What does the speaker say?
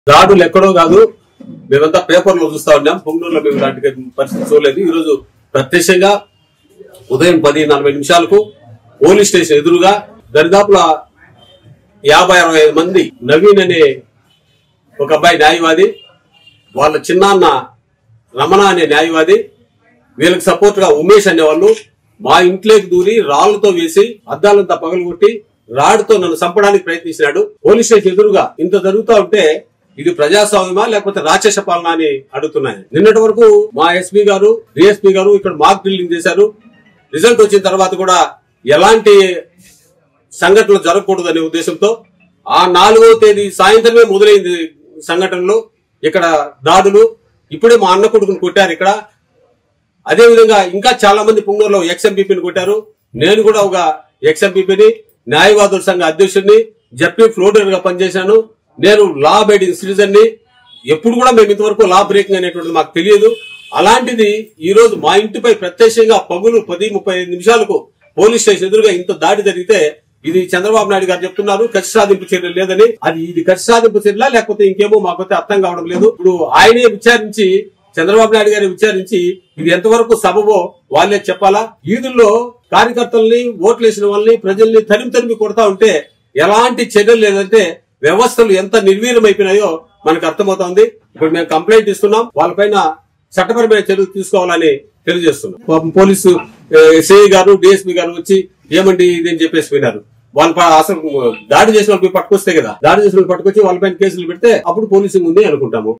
దాడులు ఎక్కడో కాదు మేమంతా పేపర్లో చూస్తా ఉన్నాం పొంగనూరులో మేము ఇలాంటి పరిస్థితి చూడలేదు ఈ రోజు ప్రత్యక్షంగా ఉదయం పది నలభై నిమిషాలకు పోలీస్ స్టేషన్ ఎదురుగా దరిదాపుల యాభై అరవై ఐదు మంది నవీన్ అనే ఒక అబ్బాయి న్యాయవాది వాళ్ళ చిన్నాన్న రమణ అనే న్యాయవాది వీళ్ళకి సపోర్ట్ గా ఉమేష్ అనేవాళ్ళు మా ఇంట్లోకి దూరి రాళ్లతో వేసి అద్దాలంతా పగలగొట్టి రాడ్తో నన్ను చంపడానికి ప్రయత్నించినాడు పోలీస్ స్టేషన్ ఎదురుగా ఇంత జరుగుతూ ఉంటే ఇది ప్రజాస్వామ్యమా లేకపోతే రాక్షస పాలన అని అడుగుతున్నాయి నిన్నటి వరకు మా ఎస్పీ గారు డిఎస్పీ గారు ఇక్కడ మాక్ డ్రిల్లింగ్ చేశారు రిజల్ట్ వచ్చిన తర్వాత కూడా ఎలాంటి సంఘటనలు జరగకూడదు అనే ఉద్దేశంతో ఆ నాలుగో తేదీ సాయంత్రమే మొదలైంది సంఘటనలు ఇక్కడ దాడులు ఇప్పుడే మా అన్న కొడుకుని కొట్టారు ఇక్కడ అదే విధంగా ఇంకా చాలా మంది పుంగూరులో ఎక్స్ఎంపీపీని కొట్టారు నేను కూడా ఒక ఎక్స్ఎంపీపీని న్యాయవాదుల సంఘ అధ్యక్షుడిని జడ్పీ ఫ్లోటర్ గా పనిచేశాను నేను లా అబైడింగ్ సిటిజన్ ని ఎప్పుడు కూడా మేము ఇంతవరకు లా బ్రేకింగ్ అనేటువంటిది మాకు తెలియదు అలాంటిది ఈ రోజు మా ఇంటిపై ప్రత్యక్షంగా పగులు పది ముప్పై ఐదు నిమిషాలకు పోలీస్ స్టేషన్ ఎదురుగా ఇంత దాడి జరిగితే ఇది చంద్రబాబు నాయుడు గారు చెప్తున్నారు కక్ష సాధింపు చర్యలు లేదని అది ఇది కక్ష సాధింపు చర్యలా లేకపోతే ఇంకేమో మాకైతే అర్థం కావడం లేదు ఇప్పుడు ఆయనే విచారించి చంద్రబాబు నాయుడు గారిని విచారించి ఇది ఎంతవరకు సబబో వాళ్ళే చెప్పాలా ఈదుల్లో కార్యకర్తల్ని ఓట్లేసిన వాళ్ళని ప్రజల్ని తరిమి తరిమి కొడతా ఉంటే ఎలాంటి చర్యలు లేదంటే వ్యవస్థలు ఎంత నిర్వీర్యమైపోయినాయో మనకు అర్థమవుతోంది ఇప్పుడు మేము కంప్లైంట్ ఇస్తున్నాం వాళ్ళపైన చట్టపరమైన చర్యలు తీసుకోవాలని తెలియజేస్తున్నాం పాపం పోలీసు సిఐ గారు డిఎస్పీ గారు వచ్చి ఏమండి ఇది అని చెప్పేసి పోయినారు వాళ్ళ ప- అసలు దాడి చేసిన వాళ్ళు పట్టుకొస్తే కదా దాడి చేసిన వాళ్ళు పట్టుకొచ్చి వాళ్ళపైన కేసులు పెడితే అప్పుడు పోలీసింగ్ ఉంది అనుకుంటాము